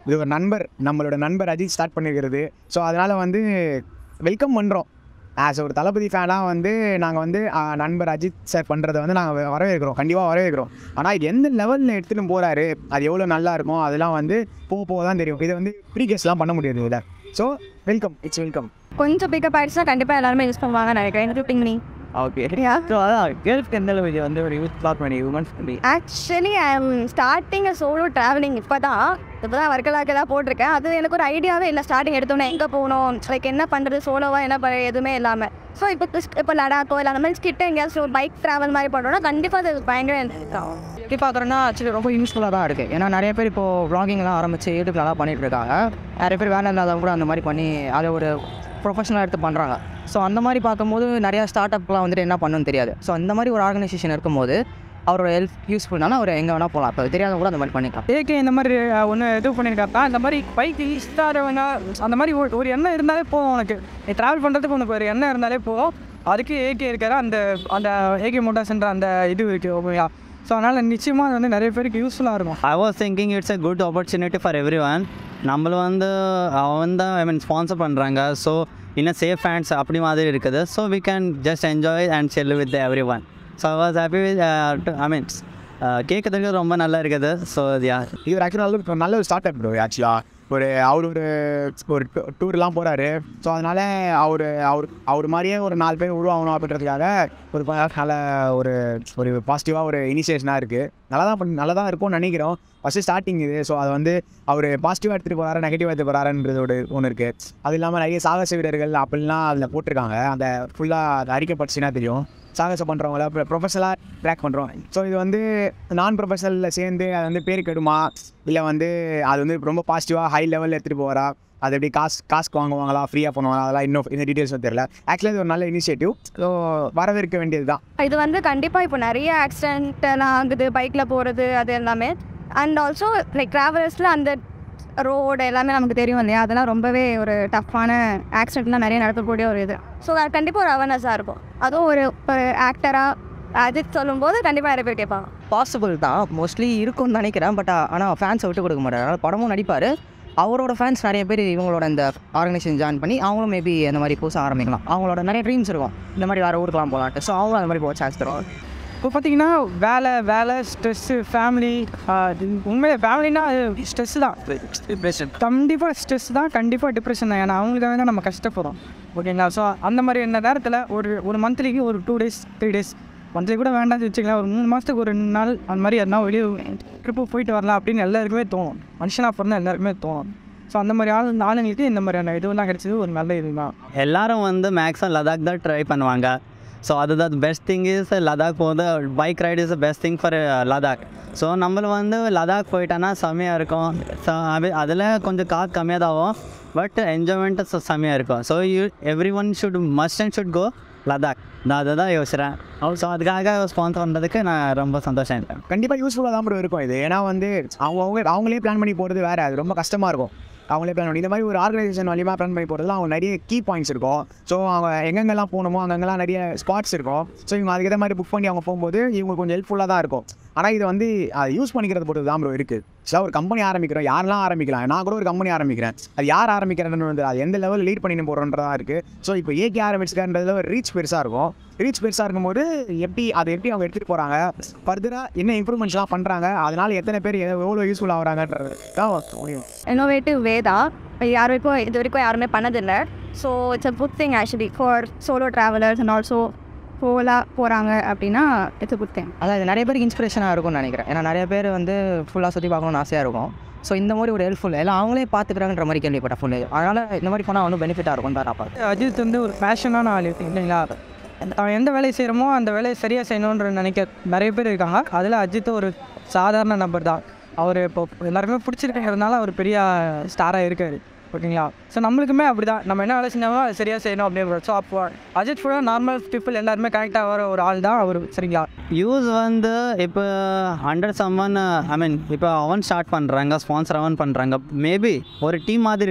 இது ஒரு நண்பர் நம்மளோட நண்பர் அஜித் ஸ்டார்ட் பண்ணியிருக்கிறது ஸோ அதனால் வந்து வெல்கம் பண்ணுறோம் ஆஸ் ஒரு தளபதி ஃபேனாக வந்து நாங்கள் வந்து ஆ, நண்பர் அஜித் சார் பண்ணுறதை வந்து நாங்கள் வரவேற்கிறோம் கண்டிப்பாக வரவேற்கிறோம் ஆனால் இது எந்த லெவலில் எடுத்துகிட்டு போகிறாரு அது எவ்வளோ நல்லா இருக்கும் அதெல்லாம் வந்து போக போக தான் தெரியும் இதை வந்து ப்ரீ கேஸ்லாம் பண்ண முடியாது இதில் ஸோ வெல்கம் இட்ஸ் வெல்கம் கொஞ்சம் பிக்கப் ஆயிடுச்சுன்னா கண்டிப்பாக எல்லாருமே யூஸ் பண்ணுவாங்க நினைக்கிறேன் including me okay Yeah. So அதான் கேர்ள்ஸ்க்கு எந்த அளவுக்கு வந்து ஒரு யூத் பிளாட் பண்ணி உமன்ஸ் பண்ணி actually I am starting solo travelling இப்போ தான் இப்போ தான் வர்க்கலாக்கு தான் போட்டிருக்கேன் அது எனக்கு ஒரு ஐடியாவே இல்லை ஸ்டார்டிங் எடுத்தோன்னே எங்கே போகணும் லைக் என்ன பண்ணுறது சோலோவாக என்ன பண்ண எதுவுமே இல்லாமல் ஸோ இப்போ இப்போ லடாக்கோ இல்லை அந்த மாதிரி கிட்ட எங்கேயாச்சும் ஒரு பைக் ட்ராவல் மாதிரி பண்ணுறோம்னா கண்டிப்பாக அது பயங்கர interest ஆகும் எப்படி பார்க்குறோன்னா ஆக்சுவலி ரொம்ப யூஸ்ஃபுல்லாக தான் இருக்குது ஏன்னா நிறைய பேர் இப்போது வ்ளாகிங்லாம் ஆரம்பித்து யூடியூப்ல நல்லா பண்ணிட்டு இருக்காங்க நிறைய பேர் வேலை இல்லாதவங்க கூட அந்த மாதிரி பண்ணி அதை ஒரு ப்ரொஃபஷனலாக எடுத்து பண்ணுறாங்க ஸோ அந்த மாதிரி பார்க்கும்போது நிறையா ஸ்டார்ட் அப்லாம் வந்துட்டு என்ன பண்ணணும்னு தெரியாது ஸோ அந்த மாதிரி ஒரு ஆர்கனைசேஷன் இருக்கும்போது அவரோட ஹெல்ப் யூஸ்ஃபுல்னால அவர் எங்கே வேணால் போகலாம் இப்போ தெரியாதவங்க கூட அந்த மாதிரி பண்ணிக்கலாம் ஏகே இந்த மாதிரி ஒன்று இது பண்ணியிருக்காப்பா இந்த மாதிரி பைக் இஷ்டாரவங்க அந்த மாதிரி ஒரு ஒரு எண்ணம் இருந்தாலே போதும் உனக்கு நீ ட்ராவல் பண்ணுறதுக்கு உனக்கு ஒரு எண்ணம் இருந்தாலே போதும் அதுக்கு ஏகே இருக்கிற அந்த அந்த ஏகே மோட்டார்ஸ்ன்ற அந்த இது இருக்குது ஓகேயா ஸோ அதனால் நிச்சயமாக அது வந்து நிறைய பேருக்கு யூஸ்ஃபுல்லாக இருக்கும் I was thinking it's a good opportunity for everyone நம்மள வந்து அவன் தான் ஐ மீன் ஸ்பான்சர் பண்ணுறாங்க ஸோ இன்னும் சேஃப் ஹேண்ட்ஸ் அப்படி மாதிரி இருக்குது so we can just enjoy and sell with everyone so I was happy with I means கேட்கறதுக்கு ரொம்ப நல்லா இருக்குது ஸோ யா இது ஒரு ஆக்சுவலாக நல்ல நல்ல ஒரு ஸ்டார்ட் அப் ப்ரோ ஆக்சுவலாக ஒரு அவர் ஒரு ஒரு டூர்லாம் போகிறாரு ஸோ அதனால் அவர் அவர் அவர் மாதிரியே ஒரு நாலு பேர் உருவாகணும் அப்படின்றதுக்காக ஒரு ப- நல்ல ஒரு ஒரு பாசிட்டிவாக ஒரு இனிஷியேஷனாக இருக்குது நல்லா தான் பண்ணி நல்லா தான் இருக்கும்னு நினைக்கிறோம் ஃபஸ்ட்டு ஸ்டார்டிங் இது ஸோ அது வந்து அவர் பாசிட்டிவாக எடுத்துகிட்டு போகிறாரா நெகட்டிவாக எடுத்து போகிறாருன்றது ஒரு ஒன்று இருக்குது அது இல்லாமல் நிறைய சாகச வீரர்கள் அப்படிலாம் அதில் போட்டிருக்காங்க அந்த ஃபுல்லாக அதை அறிக்கை படிச்சுன்னா தெரியும் சாகசம் பண்ணுறவங்கள ப்ரொஃபஷனலாக ட்ராக் பண்ணுறோம் ஸோ இது வந்து நான் ப்ரொஃபஷனலில் சேர்ந்து அது வந்து பேர் கெடுமா இல்லை வந்து அது வந்து ரொம்ப பாசிட்டிவாக ஹை லெவலில் எடுத்துகிட்டு போகிறா அது எப்படி காசு காசுக்கு வாங்குவாங்களா ஃப்ரீயாக பண்ணுவாங்களா அதெல்லாம் இன்னும் இந்த டீட்டெயில்ஸும் தெரியல ஆக்சுவலாக இது ஒரு நல்ல இனிஷியேட்டிவ் ஸோ வரவேற்க வேண்டியது தான் இது வந்து கண்டிப்பாக இப்போ நிறைய ஆக்சிடென்ட் எல்லாம் ஆகுது பைக்கில் போகிறது அது எல்லாமே அண்ட் ஆல்சோ லைக் ட்ராவலர்ஸில் அந்த ரோடு எல்லாமே நமக்கு தெரியும் இல்லையா அதெல்லாம் ரொம்பவே ஒரு டஃப்பான ஆக்சிடென்ட்லாம் நிறைய நடக்கக்கூடிய ஒரு இது ஸோ அது கண்டிப்பாக ஒரு அவேர்னஸாக இருக்கும் அதுவும் ஒரு ஒரு ஆக்டராக அஜித் சொல்லும்போது கண்டிப்பாக நிறைய பேர் கேட்பாங்க பாசிபிள் தான் மோஸ்ட்லி இருக்கும்னு நினைக்கிறேன் பட் ஆனால் ஃபேன்ஸை விட்டு கொடுக்க மாட்டார் அதனால் படமும் நடிப்பார் அவரோட ஃபேன்ஸ் நிறைய பேர் இவங்களோட இந்த ஆர்கனைசேஷன் ஜாயின் பண்ணி அவங்களும் மேபி அந்த மாதிரி புதுசாக ஆரம்பிக்கலாம் அவங்களோட நிறைய ட்ரீம்ஸ் இருக்கும் இந்த மாதிரி வேறு ஊருக்குலாம் போகலான்ட்டு ஸோ அவங்களும் அந்த மாதிரி போக சான்ஸ் தரும் இப்போ பார்த்தீங்கன்னா வேலை வேலை ஸ்ட்ரெஸ்ஸு ஃபேமிலி உண்மையிலே ஃபேமிலினா அது ஸ்ட்ரெஸ் தான் டிப்ரெஷன் கண்டிப்பாக ஸ்ட்ரெஸ் தான் கண்டிப்பாக டிப்ரெஷன் தான் ஏன்னா அவங்களுக்காக தான் நம்ம கஷ்டப்படுறோம் ஓகேங்களா ஸோ அந்த மாதிரி என்ன நேரத்தில் ஒரு ஒரு மந்த்லிக்கு ஒரு two days three days monthly கூட வேண்டாம்னு வச்சுக்கலாம் ஒரு மூணு மாதத்துக்கு ஒரு ரெண்டு நாள் அந்த மாதிரி எதனா வெளியே ட்ரிப்பு போயிட்டு வரலாம் அப்படின்னு எல்லாருக்குமே தோணும் மனுஷனாக பிறந்தா எல்லாருக்குமே தோணும் ஸோ அந்த மாதிரி ஆள் ஆளுங்களுக்கு இந்த மாதிரியான இதுவெல்லாம் கிடைச்சது ஒரு நல்ல இதுதான் எல்லாரும் வந்து மேக்ஸிமம் லடாக் தான் ட்ரை பண்ணுவாங்க ஸோ அதுதான் பெஸ்ட் திங் இஸ் லடாக் போது bike ride is best thing for Ladakh so நம்மள வந்து லடாக் போயிட்டோன்னா செம்மையாக இருக்கும் ஸோ அது அதில் கொஞ்சம் காசு கம்மியாக தான் ஆகும் பட் என்ஜாய்மெண்ட்டு செம்மையாக இருக்கும் so you everyone should must and should go Ladakh நான் அதை தான் யோசிக்கிறேன் ஸோ அதுக்காக ஸ்பான்சர் பண்ணுறதுக்கு நான் ரொம்ப சந்தோஷம் இருக்கேன் கண்டிப்பாக யூஸ்ஃபுல்லாக தான் bro இருக்கும் இது ஏன்னா வந்து அவங்க அவங்க அவங்களே பிளான் பண்ணி போகிறது வேறு அது ரொம்ப கஷ்டமாக இருக்கும் அவங்களே பிளான் பண்ணி இந்த மாதிரி ஒரு ஆர்கனைசேஷன் வழியாக பிளான் பண்ணி போகிறதுல அவங்க நிறைய கீ பாயிண்ட்ஸ் இருக்கும் ஸோ அவங்க எங்கெங்கெல்லாம் போகணுமோ அங்கங்கெல்லாம் நிறைய ஸ்பாட்ஸ் இருக்கும் ஸோ இவங்க அதுக்கேற்ற மாதிரி புக் பண்ணி அவங்க போகும்போது இவங்களுக்கு கொஞ்சம் ஹெல்ப்ஃபுல்லாக தான் இருக்கும் ஆனால் இது வந்து அதை யூஸ் பண்ணிக்கிறது பொறுத்து தான் ப்ரோ இருக்குது ஸோ ஒரு கம்பெனி ஆரம்பிக்கிறோம் யாரெல்லாம் ஆரம்பிக்கலாம் நான் கூட ஒரு கம்பெனி ஆரம்பிக்கிறேன் அது யார் ஆரம்பிக்கிறேன்னு வந்து அது எந்த லெவலில் லீட் பண்ணி போகிறோன்றதா இருக்குது ஸோ இப்போ ஏகே ஆரம்பிச்சிருக்கான்றதுல ஒரு ரீச் பெருசாக இருக்கும் ரீச் பெருசாக இருக்கும்போது எப்படி அதை எப்படி அவங்க எடுத்துகிட்டு போகிறாங்க ஃபர்தராக என்ன இம்ப்ரூவ்மெண்ட்ஸ்லாம் பண்ணுறாங்க அதனால் எத்தனை பேர் எவ்வளோ- எவ்வளோ யூஸ்ஃபுல் ஆகுறாங்கன்றது தான் முடியும் இன்னோவேட்டிவ் வே தான் யார் வரைக்கும் இது வரைக்கும் யாருமே பண்ணதில்லை so it's a good thing actually for solo travellers and also போலாக போகிறாங்க அப்படின்னா இட்ஸ் அ குட் திங் அதாவது நிறைய பேருக்கு இன்ஸ்பிரேஷனாக இருக்கும்னு நினைக்கிறேன் ஏன்னா நிறைய பேர் வந்து ஃபுல்லாக சுற்றி பார்க்கணும்னு ஆசையாக இருக்கும் ஸோ இந்த மாதிரி ஒரு ஹெல்ப்ஃபுல் எல்லாம் அவங்களே பார்த்துக்கிறாங்கன்ற மாதிரி கேள்விப்பட்ட ஃபுல்லு அதனால் இந்த மாதிரி போனால் வந்து பெனிஃபிட்டாக இருக்கும் தான் நான் பார்க்குறேன் அஜித் வந்து ஒரு பேஷனான ஆள் இல்லைங்களா அவன் எந்த வேலையை செய்கிறோமோ அந்த வேலையை சரியாக செய்யணுன்ற நினைக்க நிறைய பேர் இருக்காங்க அதில் அஜித் ஒரு சாதாரண நபர் தான் அவர் இப்போ எல்லாருமே பிடிச்சிருக்கிறதுனால அவர் பெரிய ஸ்டாராக இருக்கார் ஓகேங்களா ஸோ நம்மளுக்குமே அப்படி தான் நம்ம என்ன வேலை செஞ்சாலும் அதை சரியாக செய்யணும் அப்படின்னு ஸோ அப்போ அஜித் ஃபுல்லாக நார்மல் பீப்புள் எல்லாருமே கரெக்டாக வர ஒரு ஆள் தான் அவர் சரிங்களா யூஸ் வந்து இப்போ ஹண்ட்ரட் சம்மன் ஐ மீன் இப்போ அவன் ஸ்டார்ட் பண்ணுறாங்க ஸ்பான்சர் அவன் பண்ணுறாங்க மேபி ஒரு டீம் மாதிரி இருக்கும்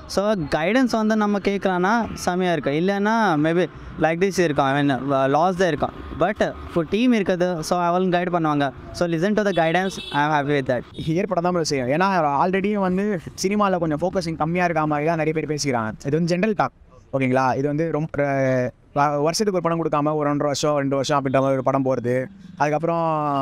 ஸோ கைடன்ஸ் வந்து நம்ம கேட்கலான்னா செமையாக இருக்கும் இல்லைன்னா மேபி லைக் திஸ் இருக்கும் ஐ மீன் லாஸ் தான் இருக்கும் பட் இப்போ டீம் இருக்குது ஸோ அவளும் கைட் பண்ணுவாங்க so listen to the guidance I am happy with that ஏற்பட தான் செய்யும் ஏன்னா ஆல்ரெடியும் வந்து சினிமாவில் கொஞ்சம் ஃபோக்கஸிங் கம்மியாக இருக்க மாதிரி தான் நிறைய பேர் பேசிக்கிறாங்க இது வந்து ஜென்ரல் டாக் ஓகேங்களா இது வந்து ரொம்ப அஹ், வ- வருஷத்துக்கு ஒரு படம் கொடுக்காம ஒரு ஒன்றரை வருஷம் ரெண்டு வருஷம் அப்படின்ற மாதிரி ஒரு படம் போகிறது அதுக்கப்புறம்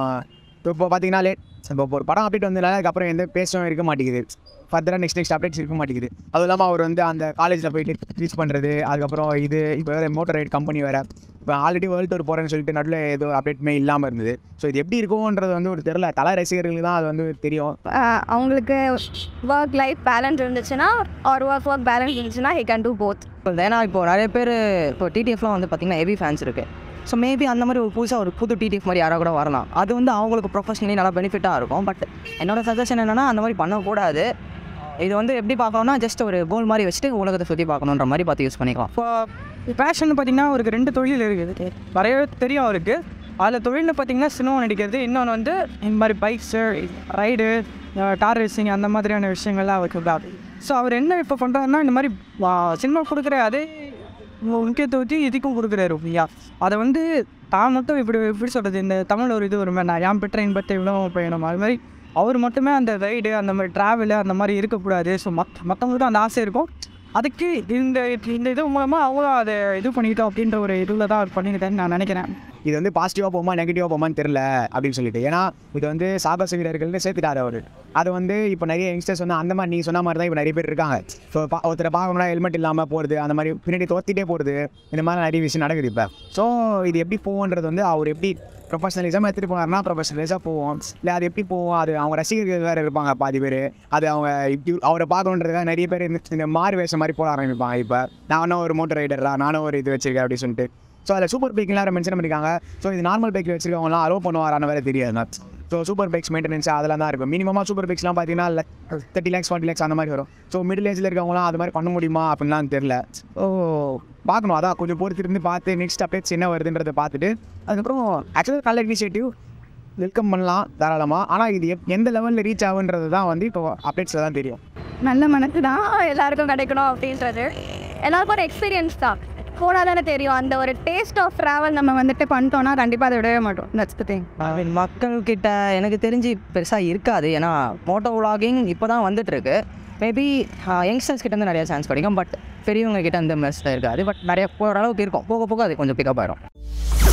இப்போ பார்த்தீங்கன்னா லேட் இப்போ ஒரு படம் அப்டேட் வந்ததுனால அதுக்கப்புறம் எந்த பேசவும் இருக்க மாட்டேங்குது ஃபர்தராக நெக்ஸ்ட் நெக்ஸ்ட் அப்டேட்ஸ் இருக்க மாட்டேங்குது அதுவும் இல்லாமல் அவர் வந்து அந்த காலேஜில் போயிட்டு டீச் பண்ணுறது அதுக்கப்புறம் இது இப்போ வேறு மோட்டர் ரைட் கம்பெனி வேறு இப்போ ஆல்ரெடி வேர்ல்டு டூர் போகிறேன்னு சொல்லிட்டு நடுவில் ஏதோ அப்டேட்டுமே இல்லாமல் இருந்தது ஸோ இது எப்படி இருக்கும்ன்றது வந்து ஒரு தெரில தலை ரசிகர்களுக்கு தான் அது வந்து தெரியும் ஆஹ் அவங்களுக்கு ஒர்க் லைஃப் பேலன்ஸ் இருந்துச்சுன்னா ஒரு ஒர்க் ஒர்க் பேலன்ஸ் இருந்துச்சுன்னா ஹி கேன் டூ போத் ஏன்னா இப்போ நிறைய பேர் இப்போ டிடிஎஃப்லாம் வந்து பார்த்திங்கன்னா ஹெவி ஃபேன்ஸ் இருக்குது ஸோ மேபி அந்த மாதிரி ஒரு புதுசாக ஒரு புது டிடிஎஃப் மாதிரி யாராவது கூட வரலாம் அது வந்து அவங்களுக்கு ப்ரொஃபஷனலி நல்லா பெனிஃபிட்டாக இருக்கும் பட் என்னோட சஜஷன் என்னென்னா அந்த மாதிரி பண்ணக்கூடாது இது வந்து எப்படி பார்க்கணும்னா ஜஸ்ட் ஒரு கோல் மாதிரி வச்சுட்டு உலகத்தை சுற்றி பார்க்கணுன்ற மாதிரி பார்த்து யூஸ் பண்ணிக்கலாம் இப்போ பேஷன் பார்த்தீங்கன்னா அவருக்கு ரெண்டு தொழில் இருக்குது நிறைய தெரியும் அவருக்கு அதில் தொழில்னு பார்த்தீங்கன்னா சினிமா நடிக்கிறது இன்னொன்று வந்து இந்த மாதிரி பைக்ஸு ரைடு கார் ரேசிங் அந்த மாதிரியான விஷயங்கள்லாம் அவருக்கு உண்டாது ஸோ அவர் என்ன இப்போ பண்ணுறாருன்னா இந்த மாதிரி சினிமா கொடுக்குற அதே முக்கியத்துவத்தை இதுக்கும் கொடுக்குறாரு இல்லையா அதை வந்து தான் மட்டும் இப்படி எப்படி சொல்கிறது இந்த தமிழ் ஒரு இது ஒரு நான் யான் பெற்ற இன்பத்தை இவ்வளோ பயணம் அது மாதிரி அவர் மட்டுமே அந்த ரைடு அந்த மாதிரி ட்ராவலு அந்த மாதிரி இருக்கக்கூடாது ஸோ மத் மற்றவங்களுக்கும் அந்த ஆசை இருக்கும் அதுக்கு இந்த இந்த இது மூலமாக அவங்களும் அதை இது பண்ணிக்கிட்டோம் அப்படின்ற ஒரு இதில் தான் அவர் பண்ணிக்கிட்டேன்னு நான் நினைக்கிறேன் இது வந்து பாசிட்டிவாக போகுமா நெகட்டிவாக போகுமான்னு தெரில அப்படின்னு சொல்லிட்டு ஏன்னா இது வந்து சாகச வீரர்கள்னு சேர்த்துட்டாரு அவர் அது வந்து இப்போ நிறைய யங்ஸ்டர்ஸ் வந்து அந்த மாதிரி நீங்கள் சொன்ன மாதிரி தான் இப்போ நிறைய பேர் இருக்காங்க ஸோ பா ஒருத்தரை பார்க்கணும்னா ஹெல்மெட் இல்லாமல் போகிறது அந்த மாதிரி பின்னாடி தோத்திட்டே போகிறது இந்த மாதிரி நிறைய விஷயம் நடக்குது இப்போ ஸோ இது எப்படி போகுன்றது வந்து அவர் எப்படி ப்ரொஃபஷனலிசம் எடுத்துகிட்டு போனார்னா ப்ரொஃபஷனலிஸாக போவோம் இல்லை அது எப்படி போவோம் அது அவங்க ரசிகர்கள் வேறு இருப்பாங்க பாதி பேர் அது அவங்க இப்படி அவரை பார்க்கணுன்றதுக்காக நிறைய பேர் இந்த இந்த மாறு வேஷம் மாதிரி போட ஆரம்பிப்பாங்க இப்போ நானும் ஒரு மோட்டர் ரைடரா நானும் ஒரு இது வச்சிருக்கேன் அப்படின்னு சொல்லிட்டு ஸோ அதில் சூப்பர் பைக்லாம் மென்ஷன் பண்ணியிருக்காங்க ஸோ இது நார்மல் பைக்கில் வச்சிருக்கவங்களாம் அலோவ் பண்ணுவாரான்னு வேறு தெரியாது ஸோ சூப்பர் பைக்ஸ் மெயின்டெனன்ஸ் அதெல்லாம் தான் இருக்கும் மினிமமாக சூப்பர் பைக்ஸ்லாம் பார்த்தீங்கன்னா தேர்ட்டி லேக்ஸ் ஃபார்ட்டி லேக்ஸ் அந்த மாதிரி வரும் ஸோ மிடில் ஏஜில் இருக்கவங்களாம் அது மாதிரி பண்ண முடியுமா அப்படின்லாம் தெரில ஸோ பார்க்கணும் அதான் கொஞ்சம் பொறுத்திருந்து பார்த்து நெக்ஸ்ட் அப்டேட்ஸ் என்ன வருதுன்றதை பார்த்துட்டு அதுக்கப்புறம் ஆக்சுவலாக நல்ல இனிஷியேட்டிவ் வெல்கம் பண்ணலாம் தாராளமாக ஆனால் இது எப் எந்த லெவலில் ரீச் ஆகுன்றது தான் வந்து இப்போ அப்டேட்ஸில் தான் தெரியும் நல்ல மனசு தான் எல்லாருக்கும் கிடைக்கணும் அப்படின்றது எல்லாருக்கும் ஒரு எக்ஸ்பீரியன்ஸ் தான் போனால் தானே தெரியும் அந்த ஒரு டேஸ்ட் ஆஃப் ட்ராவல் நம்ம வந்துட்டு பண்ணிட்டோம்னா கண்டிப்பாக அதை விடவே மாட்டோம் தட்ஸ் த திங் ஐ மீன் மக்கள்கிட்ட எனக்கு தெரிஞ்சு பெருசாக இருக்காது ஏன்னா மோட்டோ விலாகிங் இப்போ தான் வந்துட்டுருக்கு மேபி யங்ஸ்டர்ஸ் கிட்ட இருந்து நிறைய சான்ஸ் கிடைக்கும் பட் பெரியவங்க கிட்ட அந்த மெஸ் இருக்காது பட் நிறைய ஓரளவுக்கு இருக்கும் போக போக அது கொஞ்சம் பிக்கப் ஆயிடும்